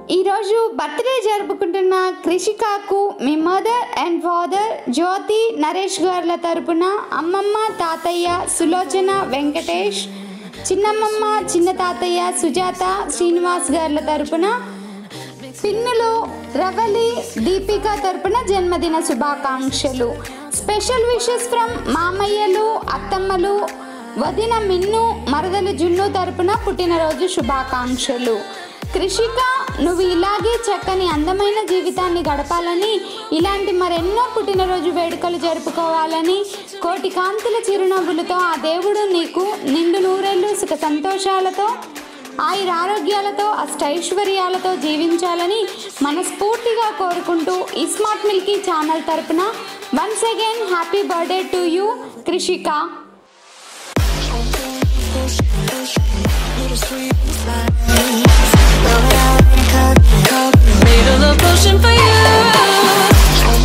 ఈరోజు బర్త్డే జరుపుకుంటున్న కృషికాకు మీ mother and father Jyothi Naresh గారుల తరపున అమ్మమ్మ తాతయ్య సులోచన వెంకటేష్ చిన్నమ్మమ్మ చిన్న తాతయ్య సుజాత శ్రీనివాస్ గారుల తరపున పిన్నులు రవలి దీపిక తరపున జన్మదిన శుభాకాంక్షలు స్పెషల్ విషెస్ ఫ్రమ్ మామయ్యలు అత్తమ్మలు వదిన మిన్ను మరదలు జున్ను తరపున పుట్టినరోజు శుభాకాంక్షలు కృషిక నువ్వు ఇలాగే చక్కని అందమైన జీవితాన్ని గడపాలని ఇలాంటి మరెన్నో పుట్టినరోజు వేడుకలు జరుపుకోవాలని కోటి కాంతుల చిరునవ్వులతో ఆ దేవుడు నీకు నిండు నూరేళ్ళు సుఖ సంతోషాలతో ఆయుర ఆరోగ్యాలతో అష్టైశ్వర్యాలతో జీవించాలని మనస్ఫూర్తిగా కోరుకుంటూ ఈ స్మార్ట్ మిల్కీ ఛానల్ తరపున once again happy birthday to you Krishika Made a love potion for you.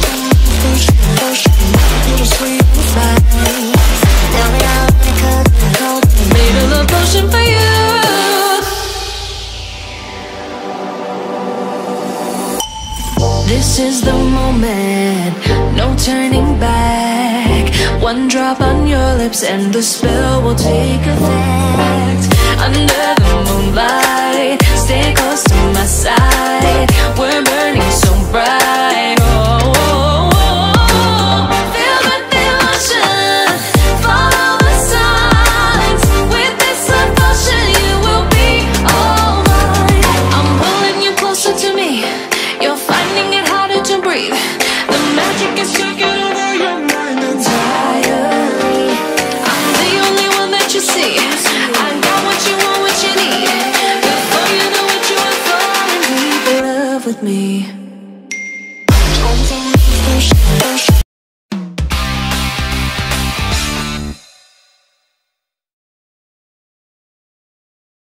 Made a love potion for you. This is the moment, no turning back. One drop on your lips and the spell will take effect. Under the moonlight, stay close to my side. We're burning so bright. Oh, oh, oh, oh. feel the devotion, follow the signs. With this devotion, you will be all mine. I'm pulling you closer to me. You're finding it harder to breathe. The magic is taking over your mind entirely. I'm the only one that you see. I got what you want, what you need. Before you know what you are falling deep in love with me.